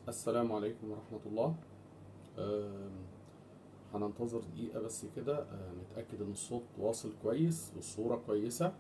السلام عليكم ورحمة الله آم، هننتظر دقيقة بس كده آه، نتأكد إن الصوت واصل كويس والصورة كويسة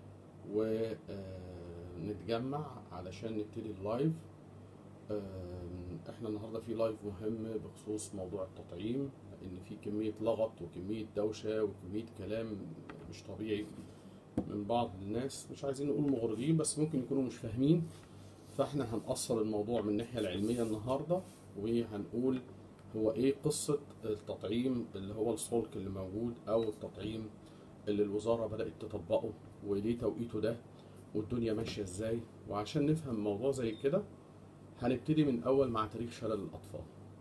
ونتجمع علشان نبتدي اللايف آم، احنا النهاردة في لايف مهم بخصوص موضوع التطعيم لأن في كمية لغط وكمية دوشة وكمية كلام مش طبيعي من بعض الناس مش عايزين نقول مغرضين بس ممكن يكونوا مش فاهمين فاحنا هنأصل الموضوع من الناحية العلمية النهاردة وهنقول هو ايه قصة التطعيم اللي هو السلك اللي موجود او التطعيم اللي الوزارة بدأت تطبقه وليه توقيته ده والدنيا ماشية ازاي وعشان نفهم موضوع زي كده هنبتدي من اول مع تاريخ شلل الاطفال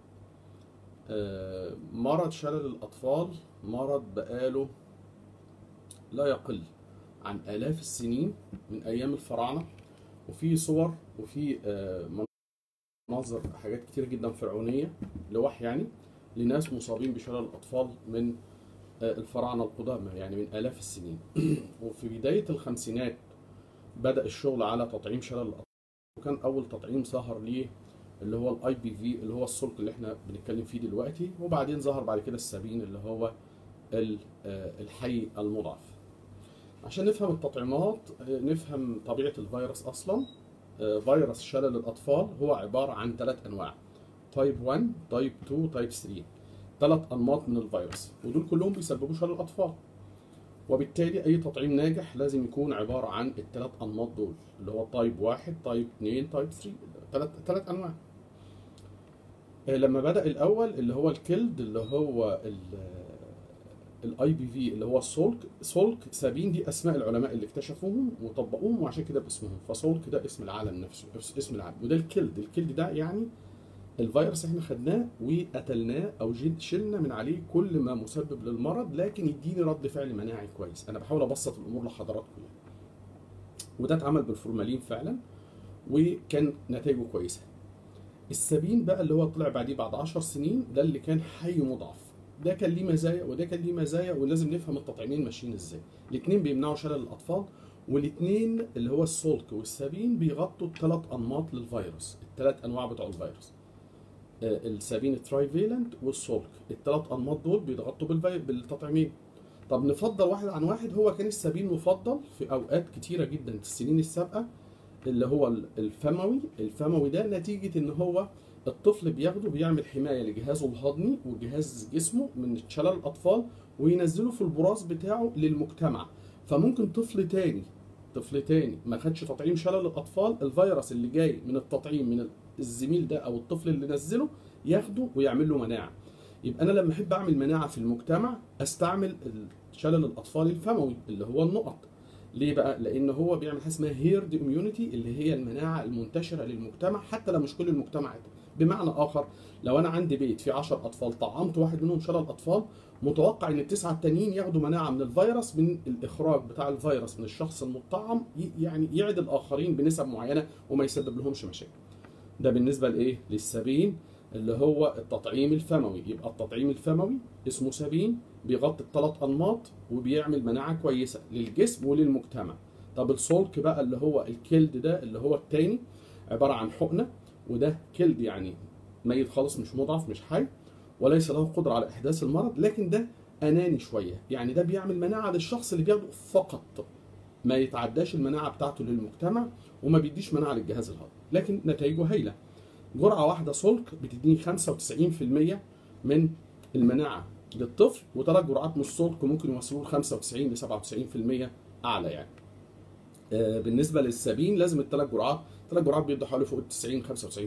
آه، مرض شلل الاطفال مرض بقاله لا يقل عن آلاف السنين من أيام الفراعنة وفي صور وفي آه، مناظر حاجات كتير جدا فرعونية لوح يعني لناس مصابين بشلل الأطفال من آه، الفراعنة القدامى يعني من آلاف السنين وفي بداية الخمسينات بدأ الشغل على تطعيم شلل الأطفال وكان أول تطعيم ظهر ليه اللي هو الاي بي في اللي هو السلك اللي احنا بنتكلم فيه دلوقتي وبعدين ظهر بعد كده السبين اللي هو ال- آه، الحي المضاعف عشان نفهم التطعيمات آه، نفهم طبيعة الفيروس أصلا آه، فيروس شلل الأطفال هو عبارة عن ثلاث أنواع تايب 1 تايب 2 تايب 3 ثلاث أنماط من الفيروس ودول كلهم بيسببوا شلل الأطفال وبالتالي أي تطعيم ناجح لازم يكون عبارة عن الثلاث أنماط دول اللي هو تايب 1 تايب 2 تايب 3 ثلاث ثلاث أنواع آه، لما بدأ الأول اللي هو الكيلد اللي هو الاي بي في اللي هو السولك سولك سابين دي اسماء العلماء اللي اكتشفوهم وطبقوهم وعشان كده باسمهم فسولك ده اسم العالم نفسه اس- اسم العالم وده الكيلد الكيلد ده يعني الفيروس احنا خدناه وقتلناه او جد شلنا من عليه كل ما مسبب للمرض لكن يديني رد فعل مناعي كويس انا بحاول ابسط الامور لحضراتكم يعني وده اتعمل بالفورمالين فعلا وكان نتائجه كويسه السبين بقى اللي هو طلع بعديه بعد 10 سنين ده اللي كان حي مضاعف ده كان ليه مزايا وده كان ليه مزايا ولازم نفهم التطعيمين ماشيين ازاي الاثنين بيمنعوا شلل الاطفال والاثنين اللي هو السولك والسبين بيغطوا الثلاث انماط للفيروس الثلاث انواع بتوع الفيروس آه، السبين الترايفيلنت والسولك الثلاث انماط دول بيتغطوا بالفي... بالتطعيمين طب نفضل واحد عن واحد هو كان السبين مفضل في اوقات كتيره جدا في السنين السابقه اللي هو ال- الفموي الفموي ده نتيجة ان هو الطفل بياخده بيعمل حماية لجهازه الهضمي وجهاز جسمه من شلل الأطفال وينزله في البراز بتاعه للمجتمع فممكن طفل تاني طفل تاني ما خدش تطعيم شلل الأطفال الفيروس اللي جاي من التطعيم من الزميل ده أو الطفل اللي نزله ياخده ويعمل له مناعة يبقى أنا لما أحب أعمل مناعة في المجتمع أستعمل شلل الأطفال الفموي اللي هو النقط ليه بقى؟ لأن هو بيعمل حاجة اسمها هيرد اميونيتي اللي هي المناعة المنتشرة للمجتمع حتى لو مش كل المجتمع بمعنى آخر لو أنا عندي بيت فيه 10 أطفال طعمت واحد منهم شلل أطفال متوقع إن التسعة التانيين ياخدوا مناعة من الفيروس من الإخراج بتاع الفيروس من الشخص المطعم ي- يعني يعدي الآخرين بنسب معينة وما يسبب لهمش مشاكل. ده بالنسبة لإيه؟ للسبين اللي هو التطعيم الفموي يبقى التطعيم الفموي اسمه سبين بيغطي الثلاث انماط وبيعمل مناعه كويسه للجسم وللمجتمع طب السولك بقى اللي هو الكيلد ده اللي هو التاني عباره عن حقنه وده كيلد يعني ميت خالص مش مضعف مش حي وليس له قدره على احداث المرض لكن ده اناني شويه يعني ده بيعمل مناعه للشخص اللي بياخده فقط ما يتعداش المناعه بتاعته للمجتمع وما بيديش مناعه للجهاز الهضمي لكن نتائجه هايله جرعه واحده سلك بتديني 95% من المناعه للطفل وثلاث جرعات من السلك ممكن يوصلوا ل 95 ل 97% اعلى يعني. آه، بالنسبه للسبين لازم الثلاث جرعات ثلاث جرعات بيدوا حوالي فوق ال 90 95%.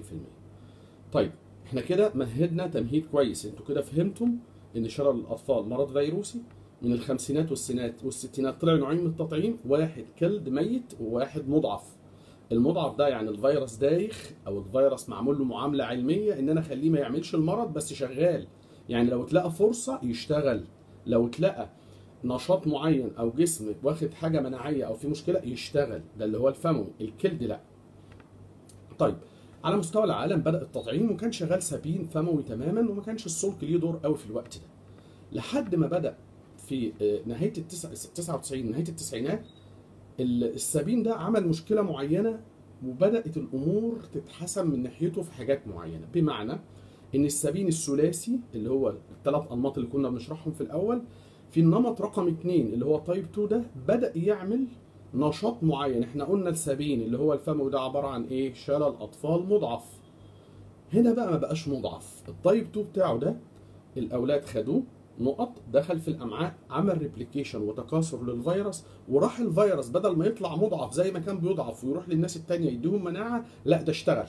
طيب احنا كده مهدنا تمهيد كويس انتوا كده فهمتم ان شلل الاطفال مرض فيروسي من الخمسينات والسينات والستينات طلع نوعين من التطعيم واحد كلد ميت وواحد مضعف المضعف ده يعني الفيروس دايخ او الفيروس معمول له معامله علميه ان انا اخليه ما يعملش المرض بس شغال يعني لو اتلقى فرصه يشتغل لو اتلقى نشاط معين او جسم واخد حاجه مناعيه او في مشكله يشتغل ده اللي هو الفموي الكلد لا طيب على مستوى العالم بدا التطعيم وكان شغال سبين فموي تماما وما كانش السلك ليه دور قوي في الوقت ده لحد ما بدا في آه، نهايه التسع- 99 نهايه التسعينات ال- السبين ده عمل مشكله معينه وبدات الامور تتحسن من ناحيته في حاجات معينه بمعنى ان السبين الثلاثي اللي هو الثلاث انماط اللي كنا بنشرحهم في الاول في النمط رقم اتنين اللي هو تايب 2 ده بدا يعمل نشاط معين احنا قلنا السبين اللي هو الفم ده عباره عن ايه شلل اطفال مضعف هنا بقى ما بقاش مضعف التايب 2 بتاعه ده الاولاد خدوه نقط دخل في الامعاء عمل ريبليكيشن وتكاثر للفيروس وراح الفيروس بدل ما يطلع مضعف زي ما كان بيضعف ويروح للناس التانية يديهم مناعه لا ده اشتغل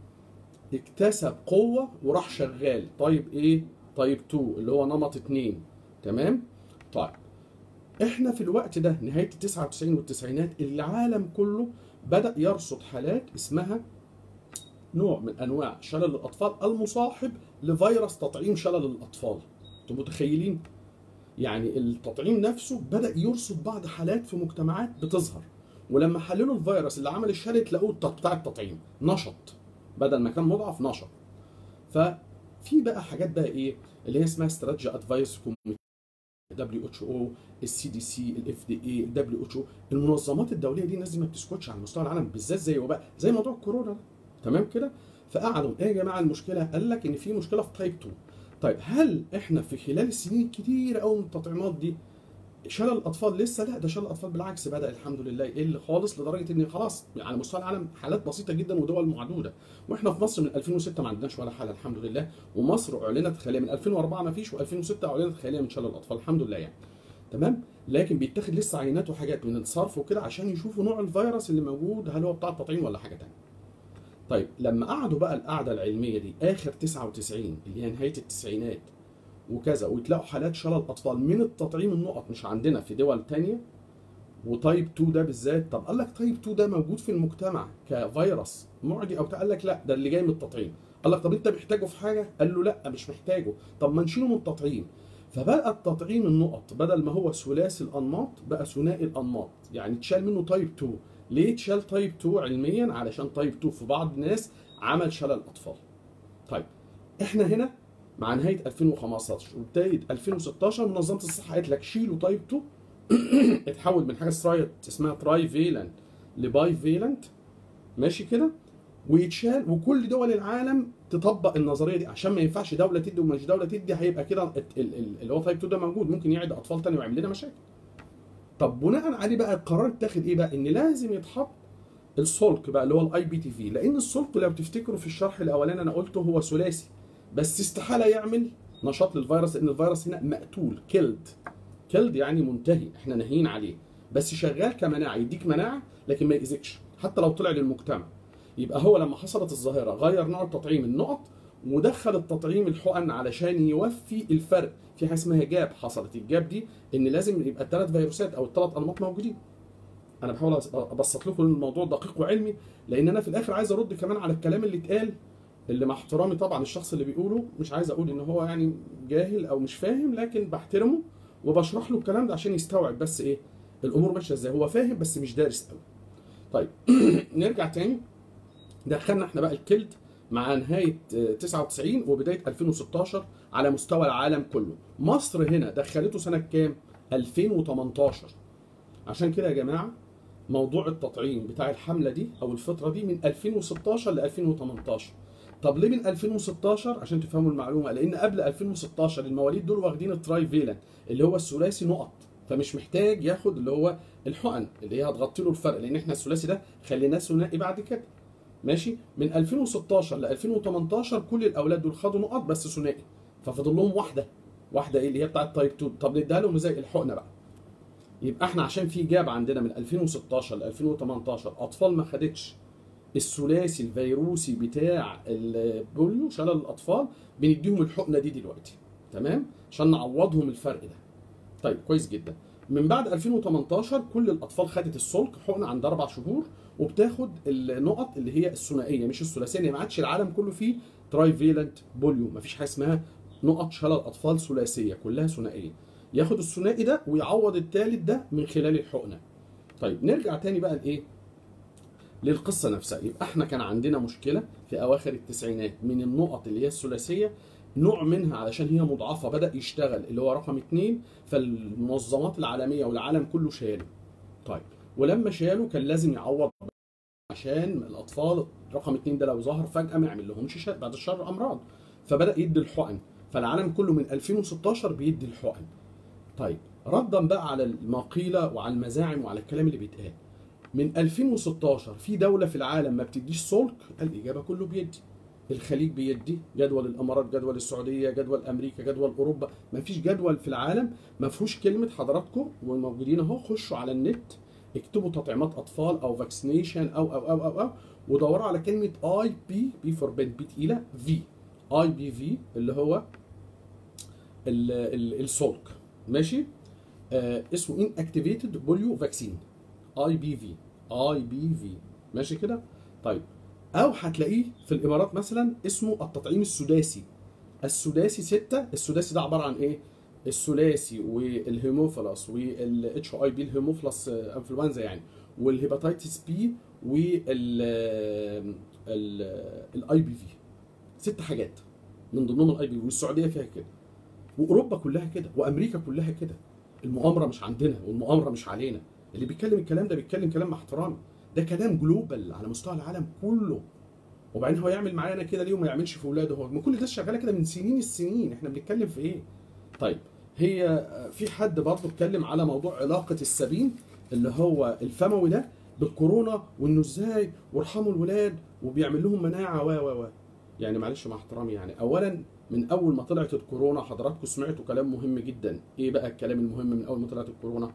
اكتسب قوه وراح شغال طيب ايه طيب 2 اللي هو نمط 2 تمام طيب احنا في الوقت ده نهايه ال 99 والتسعينات العالم كله بدا يرصد حالات اسمها نوع من انواع شلل الاطفال المصاحب لفيروس تطعيم شلل الاطفال انتوا متخيلين يعني التطعيم نفسه بدا يرصد بعض حالات في مجتمعات بتظهر ولما حللوا الفيروس اللي عمل الشلل تلاقوه بتاع التطعيم نشط بدل ما كان مضعف نشط ففي بقى حاجات بقى ايه اللي هي اسمها استراتيجي ادفايس دبليو اتش او السي دي سي الاف دي اي الدبليو اتش او المنظمات الدوليه دي الناس دي ما بتسكتش على مستوى العالم بالذات زي وباء زي موضوع الكورونا ده تمام كده فقعدوا ايه يا جماعه المشكله قال لك ان في مشكله في تايب 2 طيب هل احنا في خلال السنين الكتيره قوي من التطعيمات دي شلل الاطفال لسه لا ده شلل الاطفال بالعكس بدا الحمد لله يقل خالص لدرجه ان خلاص على مستوى العالم حالات بسيطه جدا ودول معدوده واحنا في مصر من 2006 ما عندناش ولا حاله الحمد لله ومصر اعلنت خاليه من 2004 ما فيش و2006 اعلنت خاليه من شلل الاطفال الحمد لله يعني تمام لكن بيتاخد لسه عينات وحاجات من الصرف وكده عشان يشوفوا نوع الفيروس اللي موجود هل هو بتاع التطعيم ولا حاجه ثانيه طيب لما قعدوا بقى القعده العلميه دي اخر 99 اللي هي نهايه التسعينات وكذا وتلاقوا حالات شلل اطفال من التطعيم النقط مش عندنا في دول تانية وتايب 2 ده بالذات طب قال لك تايب 2 ده موجود في المجتمع كفيروس معدي او قال لك لا ده اللي جاي من التطعيم قال لك طب انت محتاجه في حاجه قال له لا مش محتاجه طب ما نشيله من التطعيم فبقى التطعيم النقط بدل ما هو ثلاثي الانماط بقى ثنائي الانماط يعني اتشال منه تايب 2 ليه اتشال تايب 2 علميا علشان تايب 2 في بعض الناس عمل شلل اطفال طيب احنا هنا مع نهايه 2015 وبدايه 2016 منظمه الصحه قالت لك شيلوا تايب 2 اتحول من حاجه اسمها تراي فيلنت لباي فيلنت ماشي كده ويتشال وكل دول العالم تطبق النظريه دي عشان ما ينفعش دوله تدي ومش دوله تدي هيبقى كده اللي هو تايب 2 ده موجود ممكن يعد اطفال تاني ويعمل لنا مشاكل. طب بناء عليه بقى القرار اتاخد ايه بقى؟ ان لازم يتحط السلك بقى اللي هو الاي بي تي في لان السلك لو تفتكروا في الشرح الاولاني انا قلته هو ثلاثي بس استحاله يعمل نشاط للفيروس لان الفيروس هنا مقتول كيلد كيلد يعني منتهي احنا ناهيين عليه بس شغال كمناعه يديك مناعه لكن ما يأذيكش حتى لو طلع للمجتمع يبقى هو لما حصلت الظاهره غير نوع التطعيم النقط ودخل التطعيم الحقن علشان يوفي الفرق في حاجه اسمها جاب حصلت الجاب دي ان لازم يبقى الثلاث فيروسات او الثلاث انماط موجودين انا بحاول ابسط لكم الموضوع دقيق وعلمي لان انا في الاخر عايز ارد كمان على الكلام اللي اتقال اللي مع احترامي طبعا الشخص اللي بيقوله مش عايز اقول ان هو يعني جاهل او مش فاهم لكن بحترمه وبشرح له الكلام ده عشان يستوعب بس ايه الامور ماشيه ازاي هو فاهم بس مش دارس قوي طيب نرجع تاني دخلنا احنا بقى الكلد مع نهاية 99 وبداية 2016 على مستوى العالم كله مصر هنا دخلته سنة كام؟ 2018 عشان كده يا جماعة موضوع التطعيم بتاع الحملة دي أو الفترة دي من 2016 ل 2018 طب ليه من 2016 عشان تفهموا المعلومة لأن قبل 2016 المواليد دول واخدين التراي فيلن اللي هو الثلاثي نقط فمش محتاج ياخد اللي هو الحقن اللي هي هتغطي له الفرق لأن احنا الثلاثي ده خليناه ثنائي بعد كده ماشي من 2016 ل 2018 كل الاولاد دول خدوا نقط بس ثنائي ففضل لهم واحده واحده ايه اللي هي بتاعت تايب 2 طب نديها لهم ازاي الحقنه بقى يبقى احنا عشان في جاب عندنا من 2016 ل 2018 اطفال ما خدتش الثلاثي الفيروسي بتاع البوليو شلل الاطفال بنديهم الحقنه دي دلوقتي تمام عشان نعوضهم الفرق ده طيب كويس جدا من بعد 2018 كل الاطفال خدت السلك حقنه عند اربع شهور وبتاخد النقط اللي هي الثنائيه مش الثلاثيه يعني ما عادش العالم كله فيه تراي فيلنت بوليو ما فيش حاجه اسمها نقط شلل اطفال ثلاثيه كلها ثنائيه ياخد الثنائي ده ويعوض الثالث ده من خلال الحقنه طيب نرجع تاني بقى لايه للقصه نفسها يبقى احنا كان عندنا مشكله في اواخر التسعينات من النقط اللي هي الثلاثيه نوع منها علشان هي مضاعفه بدا يشتغل اللي هو رقم اتنين فالمنظمات العالميه والعالم كله شاله طيب ولما شالوا كان لازم يعوض عشان الاطفال رقم اتنين ده لو ظهر فجاه ما يعمل لهمش شا- بعد الشر امراض فبدا يدي الحقن فالعالم كله من 2016 بيدي الحقن طيب ردا بقى على ما قيل وعلى المزاعم وعلى الكلام اللي بيتقال من 2016 في دوله في العالم ما بتديش سلك الاجابه كله بيدي الخليج بيدي جدول الامارات جدول السعوديه جدول امريكا جدول اوروبا ما فيش جدول في العالم ما فيهوش كلمه حضراتكم والموجودين اهو خشوا على النت اكتبوا تطعيمات اطفال او فاكسينيشن او او او او, أو ودوروا على كلمه اي بي بي فور بنت بي تقيله في اي بي في اللي هو ال- ال- السلك ماشي آه اسمه ان اكتيفيتد بوليو فاكسين اي بي في اي بي في ماشي كده طيب او هتلاقيه في الامارات مثلا اسمه التطعيم السداسي السداسي ستة السداسي ده عباره عن ايه الثلاثي والهيموفيلس والاتش اي بي الهيموفيلس انفلونزا يعني والهيباتيتس بي وال الاي بي في ست حاجات من ضمنهم الاي بي في والسعوديه فيها كده واوروبا كلها كده وامريكا كلها كده المؤامره مش عندنا والمؤامره مش علينا اللي بيتكلم الكلام ده بيتكلم كلام مع احترامي ده كلام جلوبال على مستوى العالم كله وبعدين هو يعمل معانا كده ليه وما يعملش في اولاده هو ما كل ده شغاله كده من سنين السنين احنا بنتكلم في ايه طيب هي في حد برضه اتكلم على موضوع علاقه السبيل اللي هو الفموي ده بالكورونا وانه ازاي وارحموا الولاد وبيعمل لهم مناعه و و و يعني معلش مع احترامي يعني اولا من اول ما طلعت الكورونا حضراتكم سمعتوا كلام مهم جدا ايه بقى الكلام المهم من اول ما طلعت الكورونا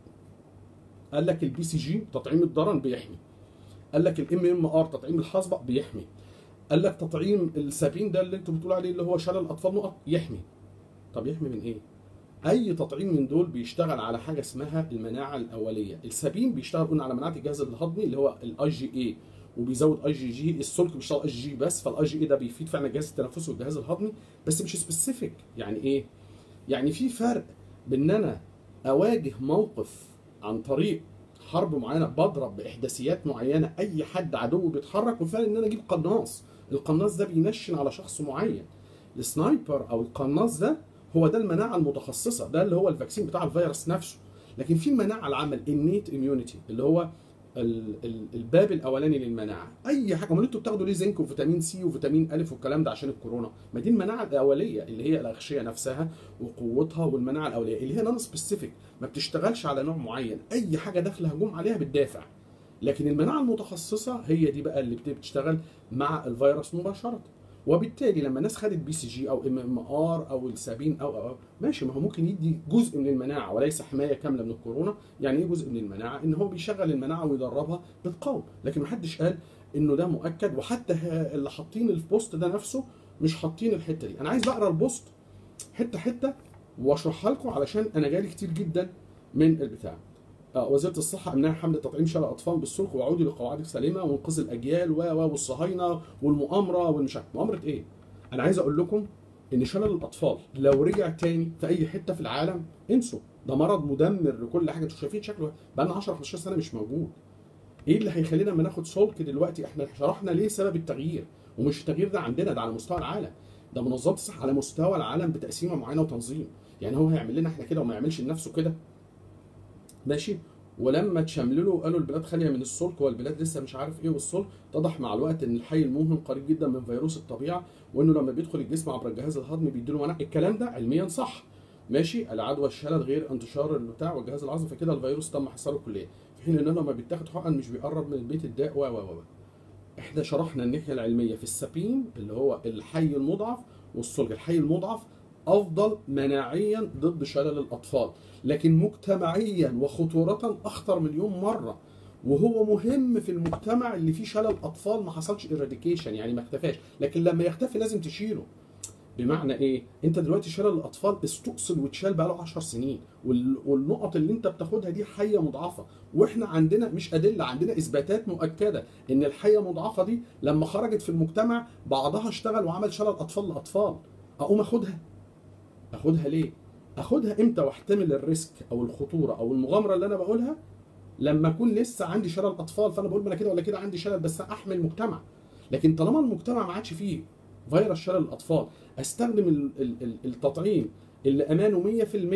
قال لك البي سي جي تطعيم الضرن بيحمي قال لك الام ام ار تطعيم الحصبة بيحمي قال لك تطعيم السابين ده اللي انتوا بتقولوا عليه اللي هو شلل الاطفال نقط يحمي طب يحمي من ايه اي تطعيم من دول بيشتغل على حاجه اسمها المناعه الاوليه السابين بيشتغل قلنا على مناعه الجهاز الهضمي اللي هو الاي جي اي وبيزود اي جي جي السلك بيشتغل اي جي بس فالاي جي اي ده بيفيد فعلا الجهاز التنفسي والجهاز الهضمي بس مش سبيسيفيك يعني ايه يعني في فرق بين ان انا اواجه موقف عن طريق حرب معينه بضرب باحداثيات معينه اي حد عدو بيتحرك وفعلا ان انا اجيب قناص القناص ده بينشن على شخص معين السنايبر او القناص ده هو ده المناعه المتخصصه ده اللي هو الفاكسين بتاع الفيروس نفسه لكن في المناعه العامه النيت اميونيتي اللي هو ال- ال- الباب الاولاني للمناعه اي حاجه امال انتوا بتاخدوا ليه زنك وفيتامين سي وفيتامين الف والكلام ده عشان الكورونا ما دي المناعه الاوليه اللي هي الاغشيه نفسها وقوتها والمناعه الاوليه اللي هي نون سبيسيفيك ما بتشتغلش على نوع معين اي حاجه داخله هجوم عليها بتدافع لكن المناعه المتخصصه هي دي بقى اللي بت- بتشتغل مع الفيروس مباشره وبالتالي لما الناس خدت بي سي جي او ام ام ار او السابين او او أو ماشي ما هو ممكن يدي جزء من المناعه وليس حمايه كامله من الكورونا يعني ايه جزء من المناعه ان هو بيشغل المناعه ويدربها بتقاوم لكن ما حدش قال انه ده مؤكد وحتى ه- اللي حاطين البوست ده نفسه مش حاطين الحته دي انا عايز بقرا البوست حته حته واشرحها لكم علشان انا جالي كتير جدا من البتاع آه، وزاره الصحه امنها حمله تطعيم شلل الاطفال بالسلك وعودوا لقواعد سليمه وانقاذ الاجيال و و والصهاينه والمؤامره والمش عارف مؤامره ايه؟ انا عايز اقول لكم ان شلل الاطفال لو رجع تاني في اي حته في العالم انسوا ده مرض مدمر لكل حاجه انتوا شايفين شكله بقى لنا 10 15 سنه مش موجود ايه اللي هيخلينا لما ناخد سلك دلوقتي احنا شرحنا ليه سبب التغيير ومش التغيير ده عندنا ده على مستوى العالم ده منظمه الصحه على مستوى العالم بتقسيمه معينه وتنظيم يعني هو هيعمل لنا احنا كده وما يعملش لنفسه كده ماشي ولما تشمللوا قالوا البلاد خاليه من السلك والبلاد لسه مش عارف ايه والسلك اتضح مع الوقت ان الحي الموهم قريب جدا من فيروس الطبيعه وانه لما بيدخل الجسم عبر الجهاز الهضمي بيديله مناعه الكلام ده علميا صح ماشي العدوى الشلل غير انتشار البتاع والجهاز العصبي فكده الفيروس تم حصاره كليا في حين ان لما بيتاخد حقن مش بيقرب من البيت الداء و و و احنا شرحنا الناحيه العلميه في السبين اللي هو الحي المضعف والسلك الحي المضعف افضل مناعيا ضد شلل الاطفال لكن مجتمعيا وخطوره اخطر مليون مره وهو مهم في المجتمع اللي فيه شلل اطفال ما حصلش ايراديكيشن يعني ما اختفاش لكن لما يختفي لازم تشيله بمعنى ايه انت دلوقتي شلل الاطفال استؤصل واتشال بقاله 10 سنين وال- والنقط اللي انت بتاخدها دي حيه مضاعفه واحنا عندنا مش ادله عندنا اثباتات مؤكده ان الحيه المضاعفه دي لما خرجت في المجتمع بعضها اشتغل وعمل شلل اطفال لاطفال اقوم اخدها اخدها ليه اخدها امتى واحتمل الريسك او الخطوره او المغامره اللي انا بقولها لما اكون لسه عندي شلل اطفال فانا بقول ما انا كده ولا كده عندي شلل بس احمي المجتمع لكن طالما المجتمع ما عادش فيه فيروس شلل الاطفال استخدم ال- ال- ال- التطعيم اللي امانه 100%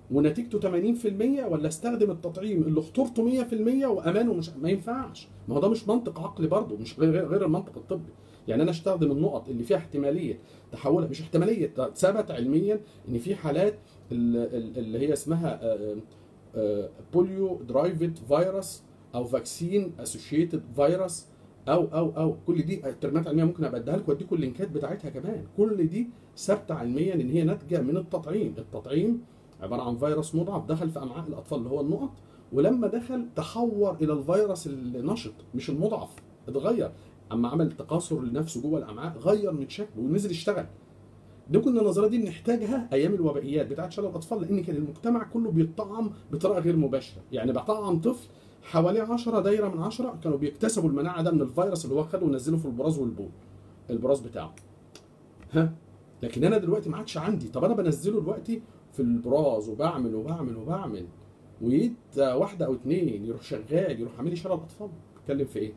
ونتيجته 80% ولا استخدم التطعيم اللي خطورته 100% وامانه مش ما ينفعش ما هو ده مش منطق عقلي برضه مش غير غير المنطق الطبي يعني انا استخدم النقط اللي فيها احتماليه تحولها مش احتماليه ده ثبت علميا ان في حالات ال- ال- اللي هي اسمها بوليو درايفد فيروس او فاكسين اسوشيتد فيروس او او او كل دي ترمات علميه ممكن ابقى اديها لكم واديكم اللينكات بتاعتها كمان كل دي ثابته علميا ان هي ناتجه من التطعيم التطعيم عباره عن فيروس مضاعف دخل في امعاء الاطفال اللي هو النقط ولما دخل تحور الى الفيروس النشط مش المضعف اتغير اما عمل تكاثر لنفسه جوه الامعاء غير من شكله ونزل يشتغل دي كنا النظريه دي بنحتاجها ايام الوبائيات بتاعت شلل الاطفال لان كان المجتمع كله بيطعم بطريقه غير مباشره يعني بطعم طفل حواليه 10 دايره من 10 كانوا بيكتسبوا المناعه ده من الفيروس اللي هو خده ونزله في البراز والبول البراز بتاعه ها لكن انا دلوقتي ما عادش عندي طب انا بنزله دلوقتي في البراز وبعمل وبعمل وبعمل ويد واحده او اتنين يروح شغال يروح عامل لي شلل اطفال بتكلم في ايه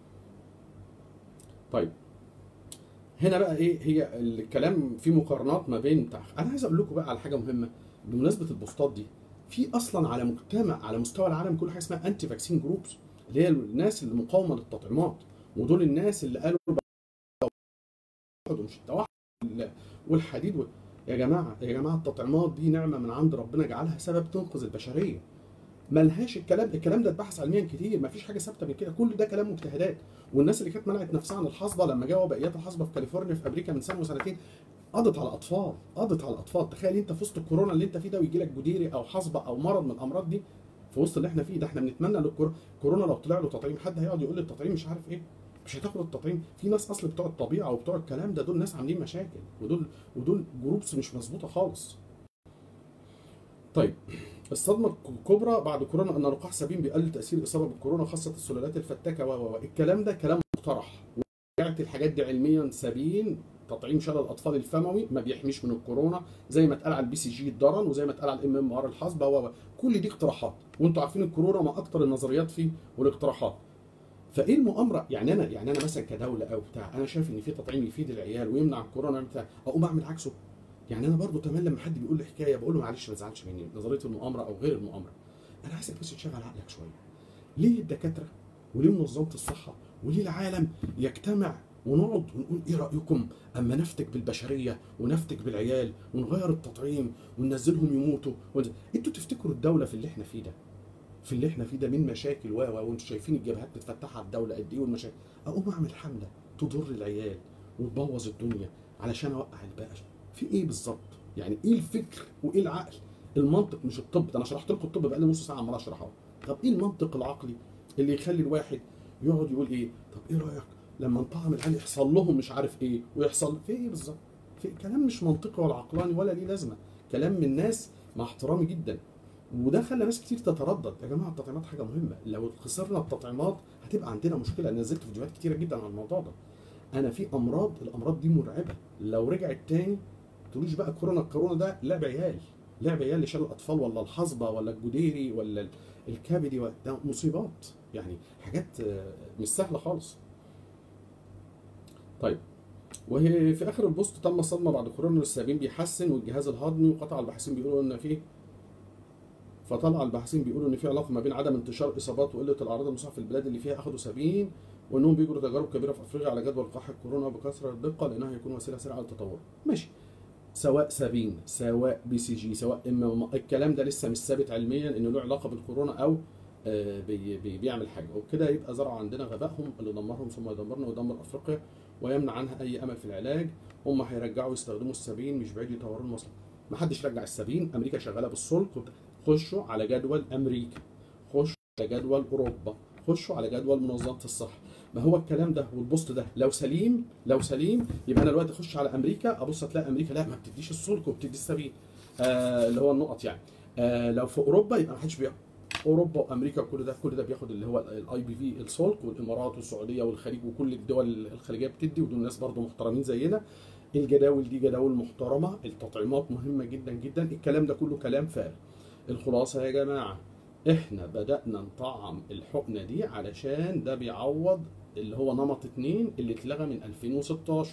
طيب هنا بقى ايه هي الكلام في مقارنات ما بين بتاع انا عايز اقول لكم بقى على حاجه مهمه بمناسبه البوستات دي في اصلا على مجتمع على مستوى العالم كل حاجه اسمها انتي فاكسين جروبس اللي هي الناس اللي مقاومه للتطعيمات ودول الناس اللي قالوا مش التوحد والحديد وال... يا جماعه يا جماعه التطعيمات دي نعمه من عند ربنا جعلها سبب تنقذ البشريه ملهاش الكلام الكلام ده اتبحث علميا كتير ما فيش حاجه ثابته من كده كل ده كلام مجتهدات والناس اللي كانت منعت نفسها عن الحصبه لما جاوا بقيات الحصبه في كاليفورنيا في امريكا من سنه وسنتين قضت على الاطفال قضت على الاطفال تخيل انت في وسط الكورونا اللي انت فيه ده ويجي لك جديري او حصبه او مرض من الامراض دي في وسط اللي احنا فيه ده احنا بنتمنى للكورونا لو طلع له تطعيم حد هيقعد يقول لي التطعيم مش عارف ايه مش هتاخد التطعيم في ناس اصل بتوع الطبيعه وبتوع الكلام ده دول ناس عاملين مشاكل ودول ودول جروبس مش مظبوطه خالص طيب الصدمه الكبرى بعد كورونا ان لقاح سبيل بيقلل تاثير الاصابه بالكورونا خاصه السلالات الفتاكه و و الكلام ده كلام مقترح ورجعت الحاجات دي علميا سبيل تطعيم شلل الاطفال الفموي ما بيحميش من الكورونا زي ما اتقال على البي سي جي الضرن وزي ما اتقال على الام ام ار الحصبه و كل دي اقتراحات وانتوا عارفين الكورونا ما اكتر النظريات فيه والاقتراحات فايه المؤامره يعني انا يعني انا مثلا كدوله او بتاع انا شايف ان في تطعيم يفيد العيال ويمنع الكورونا بتاع اقوم اعمل عكسه يعني انا برضو تمام لما حد بيقول لي حكايه بقول له معلش ما تزعلش مني نظريه المؤامره او غير المؤامره انا عايزك بس تشغل عقلك شويه ليه الدكاتره وليه منظمه الصحه وليه العالم يجتمع ونقعد ونقول ايه رايكم اما نفتك بالبشريه ونفتك بالعيال ونغير التطعيم وننزلهم يموتوا ون... انتوا تفتكروا الدوله في اللي احنا فيه ده في اللي احنا فيه ده من مشاكل و وانتوا شايفين الجبهات بتفتحها على الدوله قد ايه والمشاكل اقوم اعمل حمله تضر العيال وتبوظ الدنيا علشان اوقع الباقي في ايه بالظبط؟ يعني ايه الفكر وايه العقل؟ المنطق مش الطب ده انا شرحت لكم الطب بقالي نص ساعه عمال اشرحه طب ايه المنطق العقلي اللي يخلي الواحد يقعد يقول ايه؟ طب ايه رايك لما نطعم العيال يحصل لهم مش عارف ايه ويحصل في ايه بالظبط؟ في كلام مش منطقي ولا عقلاني ولا ليه لازمه كلام من ناس مع احترامي جدا وده خلى ناس كتير تتردد يا جماعه التطعيمات حاجه مهمه لو خسرنا التطعيمات هتبقى عندنا مشكله انا نزلت فيديوهات كتيره جدا عن الموضوع ده انا في امراض الامراض دي مرعبه لو رجعت تاني تقولوش بقى كورونا الكورونا ده لعب عيال لعب عيال لشلل الاطفال ولا الحصبه ولا الجديري ولا الكبدي ده مصيبات يعني حاجات مش سهله خالص طيب وهي في اخر البوست تم الصدمه بعد كورونا السابين بيحسن والجهاز الهضمي وقطع الباحثين بيقولوا ان في فطلع الباحثين بيقولوا ان في علاقه ما بين عدم انتشار اصابات وقله الاعراض المصاحبه في البلاد اللي فيها اخذوا سبيل وانهم بيجروا تجارب كبيره في افريقيا على جدول لقاح الكورونا بكثره دقه لانها هيكون وسيله سريعه للتطور ماشي سواء سابين سواء بي سي جي سواء ام الكلام ده لسه مش ثابت علميا انه له علاقه بالكورونا او بي بي بيعمل حاجه وبكده يبقى زرعوا عندنا غبائهم اللي دمرهم ثم يدمرنا ويدمر افريقيا ويمنع عنها اي امل في العلاج هم هيرجعوا يستخدموا السبين مش بعيد يطوروا المصل ما حدش رجع السبين امريكا شغاله بالسلك خشوا على جدول امريكا خشوا على جدول اوروبا خشوا على جدول منظمه الصحه ما هو الكلام ده والبوست ده لو سليم لو سليم يبقى انا دلوقتي اخش على امريكا ابص هتلاقي امريكا لا ما بتديش السلك وبتدي السبيل آه اللي هو النقط يعني آه لو في اوروبا يبقى ما حدش بياخد اوروبا وامريكا وكل ده كل ده بياخد اللي هو الاي بي في السلك والامارات والسعوديه والخليج وكل الدول الخليجيه بتدي ودول ناس برضه محترمين زينا الجداول دي جداول محترمه التطعيمات مهمه جدا جدا الكلام ده كله كلام فارغ الخلاصه يا جماعه احنا بدأنا نطعم الحقنة دي علشان ده بيعوض اللي هو نمط اتنين اللي اتلغى من 2016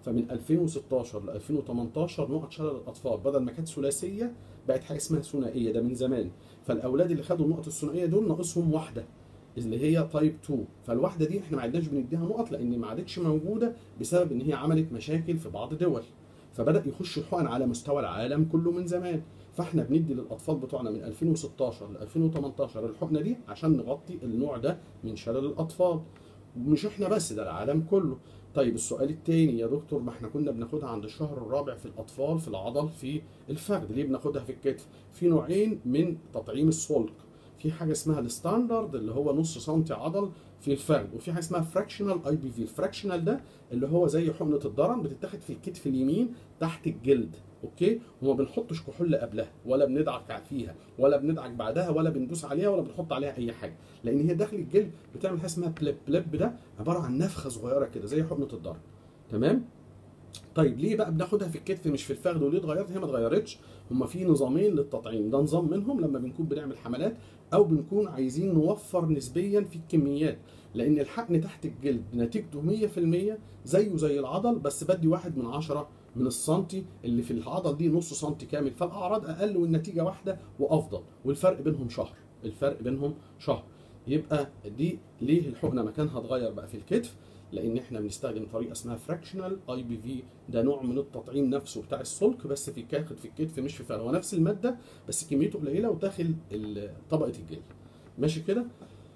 فمن 2016 ل 2018 نقط شلل الاطفال بدل ما كانت ثلاثيه بقت حاجه اسمها ثنائيه ده من زمان فالاولاد اللي خدوا النقط الثنائيه دول ناقصهم واحده اللي هي تايب 2 فالواحده دي احنا ما عدناش بنديها نقط لان ما عادتش موجوده بسبب ان هي عملت مشاكل في بعض دول فبدا يخش الحقن على مستوى العالم كله من زمان فاحنا بندي للاطفال بتوعنا من 2016 ل 2018 الحقنه دي عشان نغطي النوع ده من شلل الاطفال ومش احنا بس ده العالم كله طيب السؤال التاني يا دكتور ما احنا كنا بناخدها عند الشهر الرابع في الاطفال في العضل في الفخذ ليه بناخدها في الكتف في نوعين من تطعيم السلق في حاجه اسمها الستاندرد اللي هو نص سنتي عضل في الفخذ وفي حاجه اسمها فراكشنال اي بي في الفراكشنال ده اللي هو زي حقنه الضرن بتتاخد في الكتف اليمين تحت الجلد اوكي وما بنحطش كحول قبلها ولا بندعك فيها ولا بندعك بعدها ولا بندوس عليها ولا بنحط عليها اي حاجه لان هي داخل الجلد بتعمل حاجه اسمها بلب بلب ده عباره عن نفخه صغيره كده زي حقنه الضرن تمام طيب ليه بقى بناخدها في الكتف مش في الفخذ وليه اتغيرت هي ما اتغيرتش هما في نظامين للتطعيم ده نظام منهم لما بنكون بنعمل حملات او بنكون عايزين نوفر نسبيا في الكميات لان الحقن تحت الجلد نتيجته 100% زيه زي العضل بس بدي واحد من عشرة من السنتي اللي في العضل دي نص سنتي كامل فالاعراض اقل والنتيجه واحده وافضل والفرق بينهم شهر الفرق بينهم شهر يبقى دي ليه الحقنه مكانها اتغير بقى في الكتف لان احنا بنستخدم طريقه اسمها فراكشنال اي بي في ده نوع من التطعيم نفسه بتاع السلك بس في كاخد في الكتف مش في فرق هو نفس الماده بس كميته قليله وداخل طبقه الجلد ماشي كده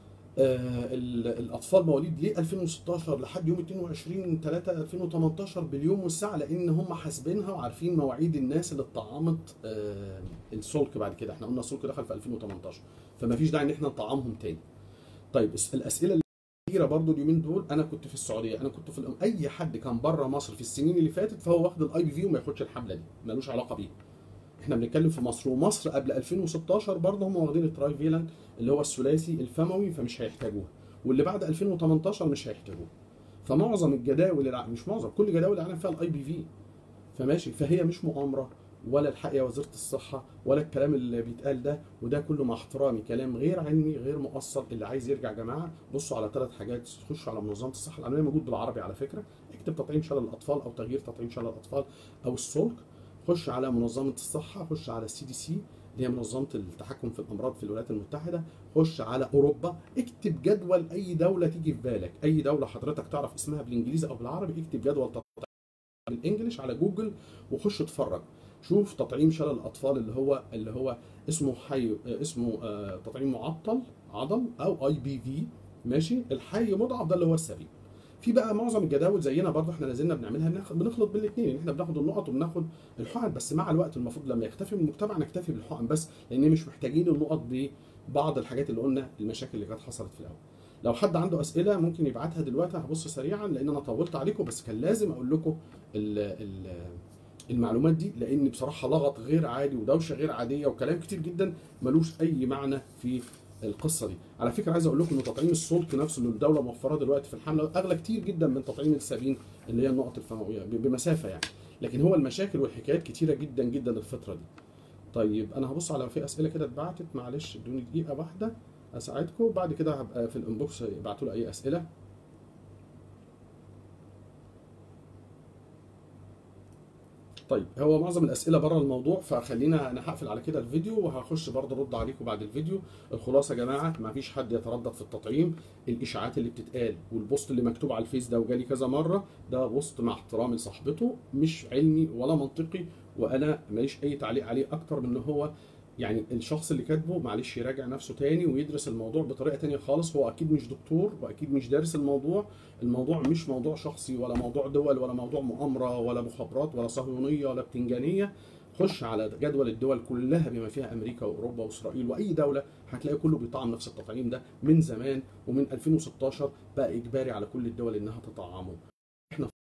آه الاطفال مواليد ليه 2016 لحد يوم 22 3 2018 باليوم والساعه لان هم حاسبينها وعارفين مواعيد الناس اللي اتطعمت آه السلك بعد كده احنا قلنا السلك دخل في 2018 فما فيش داعي ان احنا نطعمهم تاني طيب الاسئله كتيره برضو اليومين دول انا كنت في السعوديه انا كنت في الأم. اي حد كان بره مصر في السنين اللي فاتت فهو واخد الاي بي في وما ياخدش الحمله دي ملوش علاقه بيه احنا بنتكلم في مصر ومصر قبل 2016 برضه هم واخدين التراي فيلان اللي هو الثلاثي الفموي فمش هيحتاجوها واللي بعد 2018 مش هيحتاجوها فمعظم الجداول الع... مش معظم كل جداول العالم فيها الاي بي في فماشي فهي مش مؤامره ولا الحق يا وزيره الصحه ولا الكلام اللي بيتقال ده وده كله مع احترامي كلام غير علمي غير مؤصل اللي عايز يرجع يا جماعه بصوا على ثلاث حاجات خشوا على منظمه الصحه العالميه موجود بالعربي على فكره اكتب تطعيم شلل الاطفال او تغيير تطعيم شلل الاطفال او السلك خش على منظمه الصحه خش على السي دي سي اللي هي منظمه التحكم في الامراض في الولايات المتحده خش على اوروبا اكتب جدول اي دوله تيجي في بالك اي دوله حضرتك تعرف اسمها بالانجليزي او بالعربي اكتب جدول تطعيم بالانجلش على جوجل وخش اتفرج شوف تطعيم شلل الاطفال اللي هو اللي هو اسمه حي اسمه آه تطعيم معطل عضل او اي بي في ماشي الحي مضاعف ده اللي هو السريع في بقى معظم الجداول زينا برضه احنا لازلنا بنعملها بنخلط بين الاثنين احنا بناخد النقط وبناخد الحقن بس مع الوقت المفروض لما يختفي من المجتمع نكتفي بالحقن بس لان مش محتاجين النقط ببعض الحاجات اللي قلنا المشاكل اللي كانت حصلت في الاول لو حد عنده اسئله ممكن يبعتها دلوقتي هبص سريعا لان انا طولت عليكم بس كان لازم اقول لكم ال ال المعلومات دي لان بصراحه لغط غير عادي ودوشه غير عاديه وكلام كتير جدا ملوش اي معنى في القصه دي على فكره عايز اقول لكم ان تطعيم السلك نفسه اللي الدوله موفراه دلوقتي في الحمله اغلى كتير جدا من تطعيم السبين اللي هي النقط الفمويه بمسافه يعني لكن هو المشاكل والحكايات كتيره جدا جدا الفتره دي طيب انا هبص على في اسئله كده اتبعتت معلش ادوني دقيقه واحده اساعدكم بعد كده هبقى في الانبوكس ابعتوا لي اي اسئله طيب هو معظم الاسئله بره الموضوع فخلينا انا هقفل على كده الفيديو وهخش برضه ارد عليكم بعد الفيديو الخلاصه يا جماعه ما فيش حد يتردد في التطعيم الاشاعات اللي بتتقال والبوست اللي مكتوب على الفيس ده وجالي كذا مره ده بوست مع احترامي لصاحبته مش علمي ولا منطقي وانا ماليش اي تعليق عليه اكتر من ان هو يعني الشخص اللي كاتبه معلش يراجع نفسه تاني ويدرس الموضوع بطريقه تانية خالص هو اكيد مش دكتور واكيد مش دارس الموضوع الموضوع مش موضوع شخصي ولا موضوع دول ولا موضوع مؤامره ولا مخابرات ولا صهيونيه ولا بتنجانيه خش على جدول الدول كلها بما فيها امريكا واوروبا واسرائيل واي دوله هتلاقي كله بيطعم نفس التطعيم ده من زمان ومن 2016 بقى اجباري على كل الدول انها تطعمه